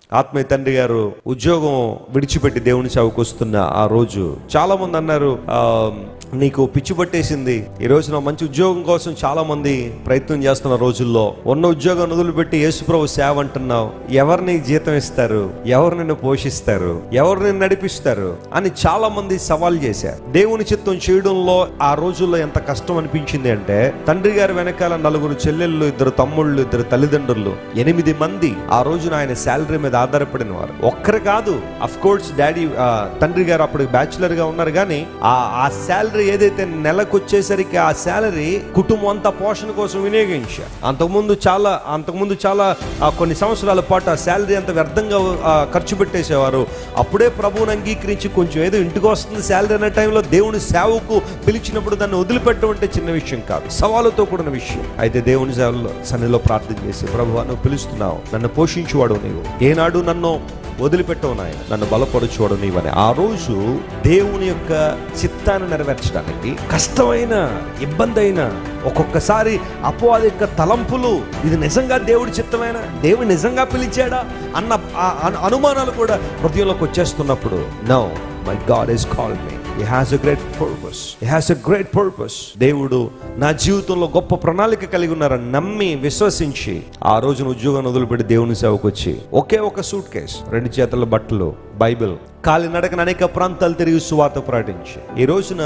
ఆత్మీయ తండ్రి గారు ఉద్యోగం విడిచిపెట్టి దేవుని సేవకు వస్తున్న ఆ రోజు చాలా మంది అన్నారు "ఆ, నీకు పిచ్చి పట్టేసింది ఈ రోజున మంచి ఉద్యోగం కోసం చాలా మంది ప్రయత్నం చేస్తున్న రోజుల్లో ఉన్న ఉద్యోగం వదిలిపెట్టి యేసుప్రభు సేవ అంటున్నావు ఎవరు నీకు జీతం ఇస్తారు ఎవరు నిన్ను పోషిస్తారు ఎవరు నిన్ను నడిపిస్తారు అని చాలా మంది సవాల్ చేశారు దేవుని చిత్తం చేయడంలో ఆ రోజుల్లో ఎంత కష్టం అనిపించింది అంటే తండ్రి గారి వెనకాల నలుగురు చెల్లెళ్ళు ఇద్దరు తమ్ముళ్ళు ఇద్దరు తల్లిదండ్రులు ఎనిమిది మంది ఆ రోజున ఆయన శాలరీ మీద ఆధారపడిన వారు ఒక్కరు కాదు అఫ్ కోర్స్ డాడీ తండ్రి గారు అప్పుడు బ్యాచులర్ గా ఉన్నారు కానీ ఆ ఆ శాలరీ ఏదైతే నెలకు వచ్చేసరికి ఆ శాలరీ కుటుంబం అంతా పోషణ కోసం వినియోగించారు అంతకుముందు చాలా అంతకుముందు చాలా ఆ, కొన్ని సంవత్సరాల పాటు ఆ శాలరీ అంత వ్యర్థంగా ఆ, ఖర్చు పెట్టేసేవారు అప్పుడే ప్రభువుని అంగీకరించి కొంచెం ఏదో ఇంటికి వస్తుంది శాలరీ అనే టైంలో దేవుని సేవకు పిలిచినప్పుడు దాన్ని వదిలిపెట్టడం అంటే చిన్న విషయం కాదు సవాలుతో కూడిన విషయం అయితే దేవుని సేవలో సన్నిలో ప్రార్థన చేసి ప్రభు నువ్వు పిలుస్తున్నావు నన్ను పోషించువాడు నీవు ఏనాడు నన్ను వదిలిపెట్టవు నాయన నన్ను బలపరచువాడు నీవని ఆ రోజు దేవుని యొక్క చిత్తాన్ని నెరవేర్చడానికి కష్టమైన ఇబ్బంది అయిన ఒక్కొక్కసారి అపవాది యొక్క తలంపులు ఇది నిజంగా దేవుడి చిత్తమైన దేవుడు నిజంగా పిలిచాడా అన్న ఆ అను- అనుమానాలు కూడా హృదయంలోకి వచ్చేస్తున్నప్పుడు no my God is call me he has a great purpose he has a great purpose దేవుడు నా జీవితంలో గొప్ప ప్రణాళిక కలిగి ఉన్నారని నమ్మి విశ్వసించి ఆ రోజున ఉద్యోగం వదిలిపెట్టి దేవుని సేవకు వచ్చి ఒకే ఒక సూట్ కేస్ రెండు చేతుల బట్టలు బైబిల్ కాలినడకన అనేక ప్రాంతాలు తిరిగి సువార్త ప్రకటించి ఈ రోజున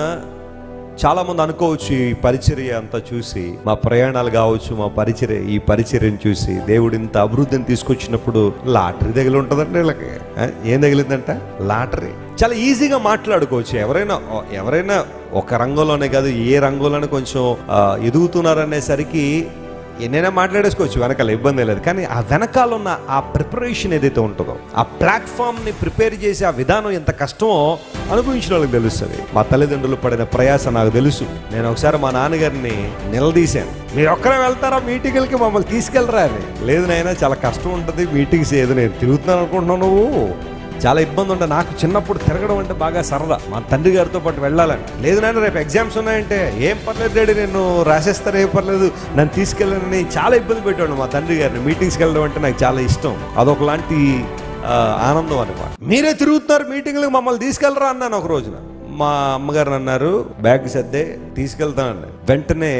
చాలా మంది అనుకోవచ్చు ఈ పరిచర్య అంతా చూసి మా ప్రయాణాలు కావచ్చు మా పరిచర్య ఈ పరిచర్యను చూసి దేవుడు ఇంత అభివృద్ధిని తీసుకొచ్చినప్పుడు లాటరీ తగిలి ఉంటుందంటే వీళ్ళకి ఆ? ఏం తగిలిందంట లాటరీ చాలా ఈజీగా మాట్లాడుకోవచ్చు ఎవరైనా ఎవరైనా ఒక రంగంలోనే కాదు ఏ రంగంలోనే కొంచెం ఆ, ఎదుగుతున్నారనేసరికి ఎన్నైనా మాట్లాడేసుకోవచ్చు వెనకాల ఇబ్బంది లేదు కానీ ఆ వెనకాల ఉన్న ఆ ప్రిపరేషన్ ఏదైతే ఉంటుందో ఆ ప్లాట్ఫామ్ ని ప్రిపేర్ చేసే ఆ విధానం ఎంత కష్టమో అనుభవించిన వాళ్ళకి తెలుస్తుంది మా తల్లిదండ్రులు పడిన ప్రయాస నాకు తెలుసు నేను ఒకసారి మా నాన్నగారిని నిలదీశాను మీరు ఒక్కరే వెళ్తారా మీటింగ్లకి మమ్మల్ని తీసుకెళ్ళరా అని లేదు నాయనా చాలా కష్టం ఉంటుంది మీటింగ్స్ ఏదో నేను తిరుగుతున్నాను అనుకుంటున్నావు నువ్వు చాలా ఇబ్బంది ఉండే నాకు చిన్నప్పుడు తిరగడం అంటే బాగా సరదా మా తండ్రి గారితో పాటు వెళ్ళాలని లేదు నాన్న రేపు ఎగ్జామ్స్ ఉన్నాయంటే ఏం పర్లేదు డాడీ నేను రాసేస్తారు ఏం పర్లేదు నన్ను తీసుకెళ్ళాలని చాలా ఇబ్బంది పెట్టాడు మా తండ్రి గారిని మీటింగ్స్కి వెళ్ళడం అంటే నాకు చాలా ఇష్టం అదొకలాంటి ఆ, ఆనందం అనమాట మీరే తిరుగుతున్నారు మీటింగ్లకు మమ్మల్ని తీసుకెళ్ళరా అన్నాను ఒక రోజున మా అమ్మగారు అన్నారు బ్యాగ్ సర్దే తీసుకెళ్తానని వెంటనే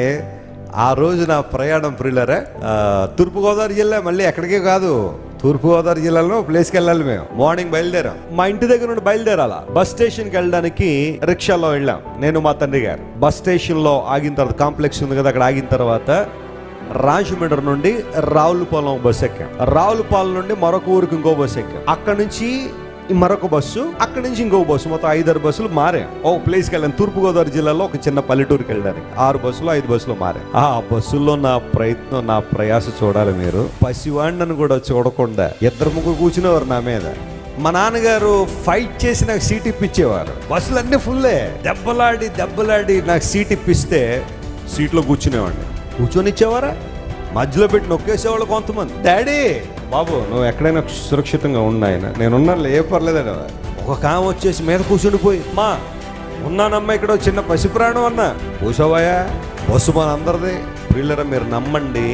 ఆ రోజు నా ప్రయాణం ప్రిల్లరా తూర్పుగోదావరి జిల్లా మళ్ళీ ఎక్కడికే కాదు తూర్పుగోదావరి జిల్లాలో ఒక ప్లేస్కి వెళ్ళాలి మేము మార్నింగ్ బయలుదేరాం మా ఇంటి దగ్గర నుండి బయలుదేరాల బస్ స్టేషన్కి వెళ్ళడానికి రిక్షాలో వెళ్ళాం నేను మా తండ్రి గారు బస్ స్టేషన్లో ఆగిన తర్వాత కాంప్లెక్స్ ఉంది కదా అక్కడ ఆగిన తర్వాత రాజమండ్రి నుండి రావులపాలెం బస్ ఎక్కాం రావులపాలెం నుండి మరొక ఊరికి ఇంకో బస్ ఎక్కాం అక్కడ నుంచి ఈ మరొక బస్సు అక్కడి నుంచి ఇంకో బస్సు మొత్తం ఐదారు బస్సులు మారాం ఓ ప్లేస్కి వెళ్ళాను తూర్పుగోదావరి జిల్లాలో ఒక చిన్న పల్లెటూరుకి వెళ్ళడానికి ఆరు బస్సులు ఐదు బస్సులు మారాం ఆ బస్సుల్లో నా ప్రయత్నం నా ప్రయాస చూడాలి మీరు పసివాడిని కూడా చూడకుండా ఇద్దరు ముగ్గురు కూర్చునేవారు నా మీద మా నాన్నగారు ఫైట్ చేసి నాకు సీట్ ఇప్పించేవారు బస్సులు అన్నీ ఫుల్లే దెబ్బలాడి దెబ్బలాడి నాకు సీట్ ఇప్పిస్తే సీట్లో కూర్చునేవాడిని కూర్చొని ఇచ్చేవారా మధ్యలో పెట్టి నొక్కేసేవాళ్ళు కొంతమంది డాడీ బాబు నువ్వు ఎక్కడైనా సురక్షితంగా ఉన్నాయన నేనున్నాను ఏ పర్లేదండి ఒక కామ వచ్చేసి మీద కూర్చుండిపోయి మా ఉన్నానమ్మా ఇక్కడ ఓ చిన్న పసి ప్రాణం అన్నా కూర్చోవాయా బస్సు మన అందరిది పిల్లరా మీరు నమ్మండి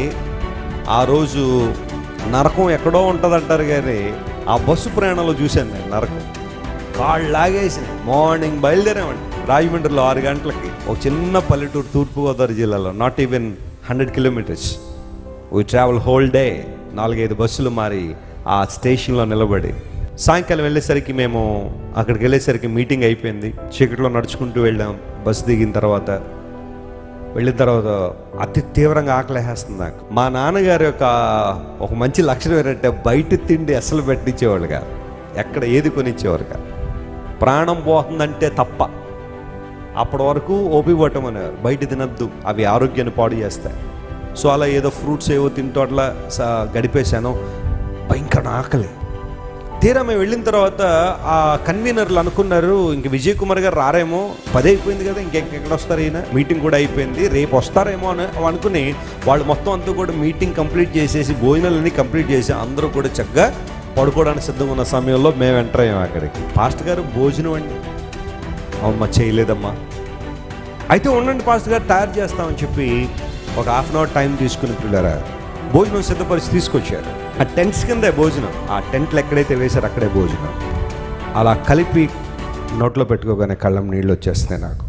ఆ రోజు నరకం ఎక్కడో ఉంటుంది అంటారు కానీ ఆ బస్సు ప్రయాణంలో చూశాను నేను నరకం కాళ్ళు లాగేసి మార్నింగ్ బయలుదేరామండి రాజమండ్రిలో ఆరు గంటలకి ఒక చిన్న పల్లెటూరు తూర్పుగోదావరి జిల్లాలో not even hundred kilometres we travel whole day నాలుగైదు బస్సులు మారి ఆ స్టేషన్లో నిలబడి సాయంకాలం వెళ్ళేసరికి మేము అక్కడికి వెళ్ళేసరికి మీటింగ్ అయిపోయింది చీకట్లో నడుచుకుంటూ వెళ్ళాం బస్సు దిగిన తర్వాత వెళ్ళిన తర్వాత అతి తీవ్రంగా ఆకలేస్తుంది నాకు మా నాన్నగారి యొక్క ఒక మంచి లక్షణం ఏంటంటే బయట తిండి అసలు పెట్టించేవాళ్ళు కాదు ఎక్కడ ఏది కొనిచ్చేవారు కాదు ప్రాణం పోతుందంటే తప్ప అప్పటి వరకు ఓపి పట్టమనేవారు బయట తినద్దు అవి ఆరోగ్యాన్ని పాడు చేస్తాయి సో అలా ఏదో ఫ్రూట్స్ ఏవో తింటూ అట్లా స- గడిపేశాను భయంకర ఆకలి తీరా మేము వెళ్ళిన తర్వాత ఆ కన్వీనర్లు అనుకున్నారు ఇంక విజయ్ కుమార్ గారు రారేమో పది అయిపోయింది కదా ఇంకెక్కడ వస్తారు ఈయన మీటింగ్ కూడా అయిపోయింది రేపు వస్తారేమో అని అనుకుని వాళ్ళు మొత్తం అంతా కూడా మీటింగ్ కంప్లీట్ చేసేసి భోజనాలన్నీ కంప్లీట్ చేసి అందరూ కూడా చక్కగా పడుకోవడానికి సిద్ధంగా ఉన్న సమయంలో మేము ఎంటర్ అయ్యాం అక్కడికి పాస్ట్ గారు భోజనం అండి అవునమ్మా చేయలేదమ్మా అయితే ఉండండి పాస్ట్ గారు తయారు చేస్తామని చెప్పి ఒక హాఫ్ అన్ అవర్ టైం తీసుకుని పిల్లరా భోజనం సిద్ధపరిచి తీసుకొచ్చారు ఆ టెంట్స్ కిందే భోజనం ఆ టెంట్లు ఎక్కడైతే వేశారో అక్కడే భోజనం అలా కలిపి నోట్లో పెట్టుకోగానే కళ్ళం నీళ్ళు వచ్చేస్తున్నాయి నాకు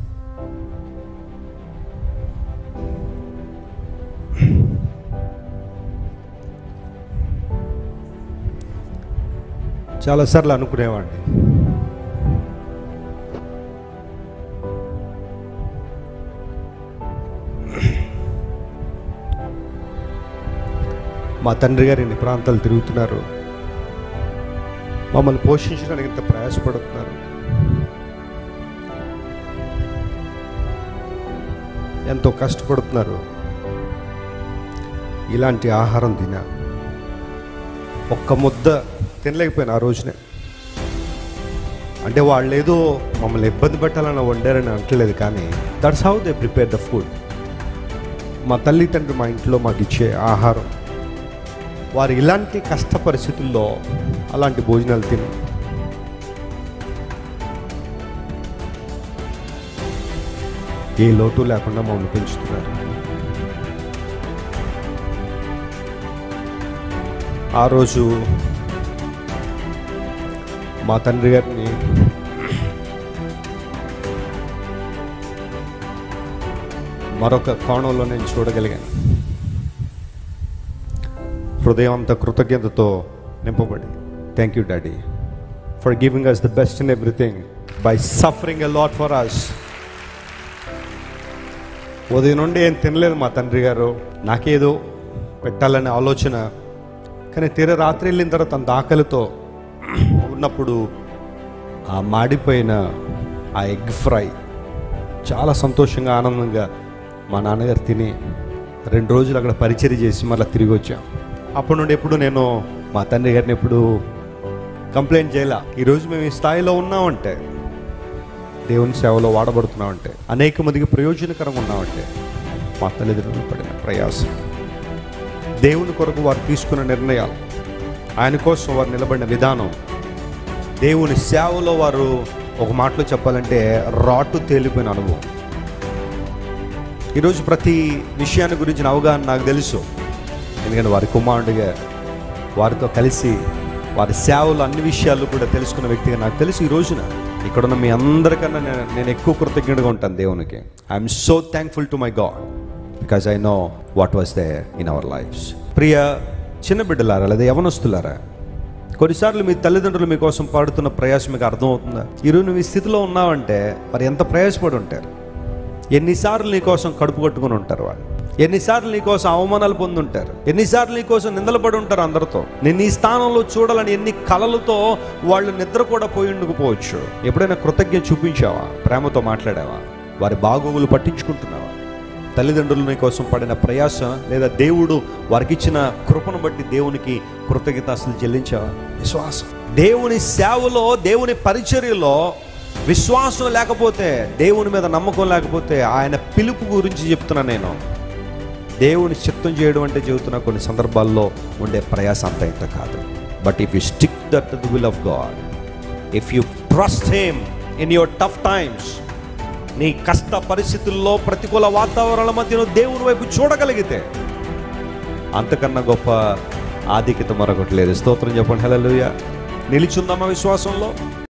చాలాసార్లు అనుకునేవాడిని మా తండ్రి గారు ఇన్ని ప్రాంతాలు తిరుగుతున్నారు మమ్మల్ని పోషించడానికి ఇంత ప్రయాసపడుతున్నారు ఎంతో కష్టపడుతున్నారు ఇలాంటి ఆహారం తినా ఒక్క ముద్ద తినలేకపోయాను ఆ రోజునే అంటే వాళ్ళు ఏదో మమ్మల్ని ఇబ్బంది పెట్టాలని వండారని అంటలేదు కానీ that's how they prepare the food మా తల్లి తండ్రి మా ఇంట్లో మాకు ఇచ్చే ఆహారం వారు ఇలాంటి కష్ట పరిస్థితుల్లో అలాంటి భోజనాలు తిని ఏ లోటు లేకుండా మమ్మల్ని పెంచుతున్నారు ఆ రోజు మా తండ్రి గారిని మరొక కోణంలో నేను చూడగలిగాను హృదయం అంత కృతజ్ఞతతో నింపబడి thank you daddy for giving us the best in everything by suffering a lot for us ఉదయం నుండి ఏం తినలేదు మా తండ్రి గారు నాకేదో పెట్టాలనే ఆలోచన కానీ తీర రాత్రి వెళ్ళిన తర్వాత అంత ఆకలితో ఉన్నప్పుడు ఆ మాడిపోయిన ఆ ఎగ్ ఫ్రై చాలా సంతోషంగా ఆనందంగా మా నాన్నగారు తిని రెండు రోజులు అక్కడ పరిచర్య చేసి మళ్ళీ తిరిగి వచ్చాం అప్పటి నుండి ఎప్పుడు నేను మా తండ్రి గారిని ఎప్పుడు కంప్లైంట్ చేయాల ఈరోజు మేము ఈ స్థాయిలో ఉన్నామంటే దేవుని సేవలో వాడబడుతున్నామంటే అనేక మందికి ప్రయోజనకరంగా ఉన్నామంటే మా తల్లిదండ్రులు పడిన ప్రయాసం దేవుని కొరకు వారు తీసుకున్న నిర్ణయాలు ఆయన కోసం వారు నిలబడిన విధానం దేవుని సేవలో వారు ఒక మాటలో చెప్పాలంటే రాటు తేలిపోయిన అనుభవం ఈరోజు ప్రతి విషయాన్ని గురించిన అవగాహన నాకు తెలుసు ఎందుకంటే వారి కుమారుడిగా వారితో కలిసి వారి సేవలు అన్ని విషయాలు కూడా తెలుసుకున్న వ్యక్తిగా నాకు తెలుసు ఈ రోజున ఇక్కడున్న మీ అందరికన్నా నేను నేను ఎక్కువ కృతజ్ఞుడిగా ఉంటాను దేవునికి I'm so thankful to my God because I know what was they in our lifes ప్రియ చిన్న బిడ్డలారా లేదా యవనస్తులారా కొన్నిసార్లు మీ తల్లిదండ్రులు మీకోసం పాడుతున్న ప్రయాసం మీకు అర్థమవుతుందా ఈరోజు నువ్వు ఈ స్థితిలో ఉన్నావంటే మరి ఎంత ప్రయాసపడి ఉంటారు ఎన్నిసార్లు నీకోసం కడుపు కట్టుకుని ఉంటారు వాళ్ళు ఎన్నిసార్లు నీకోసం అవమానాలు పొందుంటారు ఎన్నిసార్లు నీకోసం నిందలు పడి ఉంటారు అందరితో నేను ఈ స్థానంలో చూడాలని ఎన్ని కలలతో వాళ్ళు నిద్ర కూడా పోయి ఉండకపోవచ్చు ఎప్పుడైనా కృతజ్ఞత చూపించావా ప్రేమతో మాట్లాడావా వారి బాగోగులు పట్టించుకుంటున్నావా తల్లిదండ్రులు నీ కోసం పడిన ప్రయాస లేదా దేవుడు వారికి ఇచ్చిన కృపను బట్టి దేవునికి కృతజ్ఞత అసలు చెల్లించావా విశ్వాసం దేవుని సేవలో దేవుని పరిచర్యలో విశ్వాసం లేకపోతే దేవుని మీద నమ్మకం లేకపోతే ఆయన పిలుపు గురించి చెప్తున్నా నేను దేవుని చిత్తం చేయడం అంటే చెబుతున్న కొన్ని సందర్భాల్లో ఉండే ప్రయాస అంత ఇంత కాదు but if you stick that the will of God if you trust him in your tough times నీ కష్ట పరిస్థితుల్లో ప్రతికూల వాతావరణాల మధ్యలో దేవుని వైపు చూడగలిగితే అంతకన్నా గొప్ప ఆధిక్యత మరొకటి లేదు స్తోత్రం చెప్పండి హలో నిలిచుందామా విశ్వాసంలో